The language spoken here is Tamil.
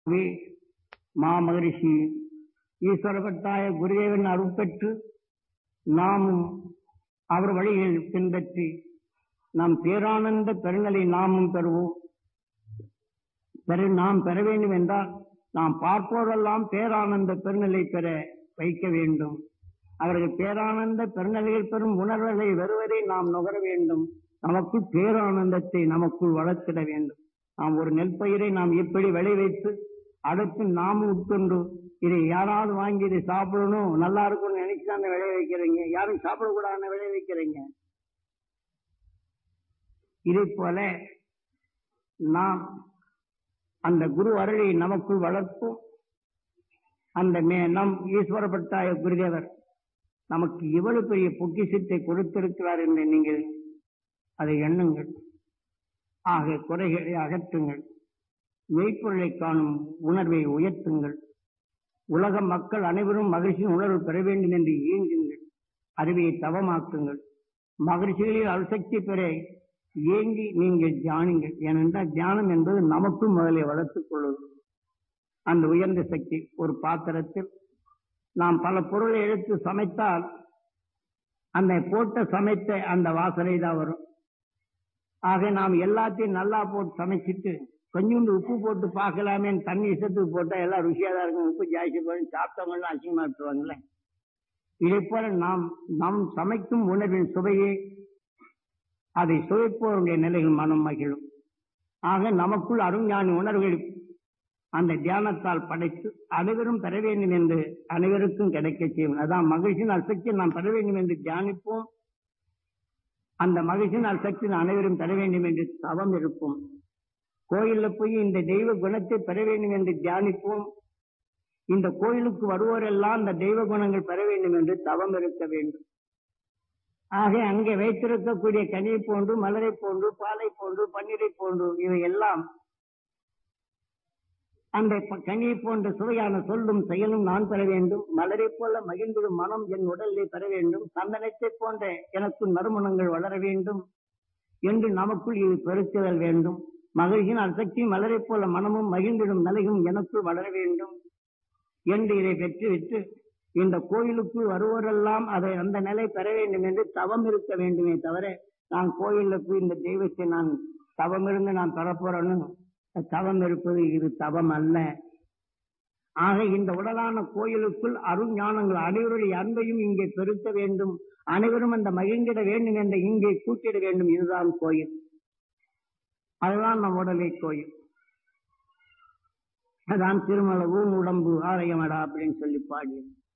வே மாமகரிஷி ஈஸ்வரபட்டாய குருதேவன் அருள் பெற்று நாமும் அவர் வழியில் பின்பற்றி நம் பேரானந்த பெருநிலை நாமும் பெறுவோம் பெற நாம் பெற வேண்டும் என்றால் நாம் பார்ப்போரெல்லாம் பேரானந்த பெருநிலை பெற வைக்க வேண்டும் அவர்கள் பேரானந்த பெருநிலையில் பெறும் உணர்வுகளை வருவதை நாம் நுகர வேண்டும் நமக்குள் பேரானந்தத்தை நமக்குள் வளர்த்திட வேண்டும் நாம் ஒரு நெற்பயிரை நாம் எப்படி விளைவித்து அடுத்து நாம் உட்கொண்டு இதை யாராவது வாங்கி இதை சாப்பிடணும் நல்லா இருக்கும்னு நினைச்சு தான் விளைய வைக்கிறீங்க யாரும் சாப்பிடக்கூடாதுன்னு விளைய வைக்கிறீங்க இதே போல நாம் அந்த குரு அருளை நமக்குள் வளர்ப்போம் அந்த மே நம் ஈஸ்வரப்பட்டாய குருதேவர் நமக்கு எவ்வளவு பெரிய பொக்கிஷத்தை கொடுத்திருக்கிறார் என்று நீங்கள் அதை எண்ணுங்கள் ஆக குறைகளை அகற்றுங்கள் மெய்ப்பொருளை காணும் உணர்வை உயர்த்துங்கள் உலக மக்கள் அனைவரும் மகிழ்ச்சியின் உணர்வு பெற வேண்டும் என்று இயங்குங்கள் அறிவையை தவமாக்குங்கள் மகிழ்ச்சிகளில் அருசக்தி பெற ஏங்கி நீங்கள் தியானிங்கள் ஏனென்றால் தியானம் என்பது நமக்கும் முதலை வளர்த்துக் கொள்வது அந்த உயர்ந்த சக்தி ஒரு பாத்திரத்தில் நாம் பல பொருளை எடுத்து சமைத்தால் அந்த போட்ட சமைத்த அந்த வாசனை தான் வரும் ஆக நாம் எல்லாத்தையும் நல்லா போட்டு சமைச்சிட்டு கொஞ்சோண்டு உப்பு போட்டு பார்க்கலாமே தண்ணி இசத்துக்கு போட்டா எல்லாம் ருசியா தான் இருக்கும் உப்பு ஜாஸ்தி போய் சாப்பிட்டவங்களாம் அசிங்கமா விட்டுருவாங்களே இதை போல நாம் நாம் சமைக்கும் உணவின் சுவையை அதை சுவைப்பவருடைய நிலையில் மனம் மகிழும் ஆக நமக்குள் அருஞானி உணர்வுகள் அந்த தியானத்தால் படைத்து அனைவரும் பெற வேண்டும் என்று அனைவருக்கும் கிடைக்க செய்யும் அதான் மகிழ்ச்சியின் அசக்தி நாம் பெற வேண்டும் என்று தியானிப்போம் அந்த மகிழ்ச்சியின் அசக்தி அனைவரும் பெற வேண்டும் என்று தவம் இருப்போம் கோயில்ல போய் இந்த தெய்வ குணத்தை பெற வேண்டும் என்று தியானிப்போம் இந்த கோயிலுக்கு வருவோரெல்லாம் இந்த தெய்வ குணங்கள் பெற வேண்டும் என்று தவம் இருக்க வேண்டும் ஆக அங்கே வைத்திருக்கக்கூடிய கனியை போன்று மலரை போன்று பாலை போன்று பன்னீரை போன்று இவை எல்லாம் அந்த கனியை போன்ற சுவையான சொல்லும் செயலும் நான் பெற வேண்டும் மலரை போல மகிழ்ந்திடும் மனம் என் உடலை பெற வேண்டும் சந்தனத்தை போன்ற எனக்கு நறுமணங்கள் வளர வேண்டும் என்று நமக்குள் இது பெருக்குதல் வேண்டும் மகிழ்ச்சியின் அசக்தி மலரை போல மனமும் மகிழ்ந்திடும் நிலையும் எனக்குள் வளர வேண்டும் என்று இதை பெற்றுவிட்டு இந்த கோயிலுக்கு வருவோரெல்லாம் அதை அந்த நிலை பெற வேண்டும் என்று தவம் இருக்க வேண்டுமே தவிர நான் கோயில்ல போய் இந்த தெய்வத்தை நான் தவம் இருந்து நான் பெறப்போறேன்னு தவம் இருப்பது இது தவம் அல்ல ஆக இந்த உடலான கோயிலுக்குள் அருள் ஞானங்கள் அனைவருடைய அன்பையும் இங்கே பெருக்க வேண்டும் அனைவரும் அந்த மகிழ்ந்திட வேண்டும் என்று இங்கே கூட்டிட வேண்டும் இதுதான் கோயில் அதுதான் நம் உடலை கோயில் அதான் திருமல ஊன் உடம்பு ஆலயமடா அப்படின்னு சொல்லி பாடி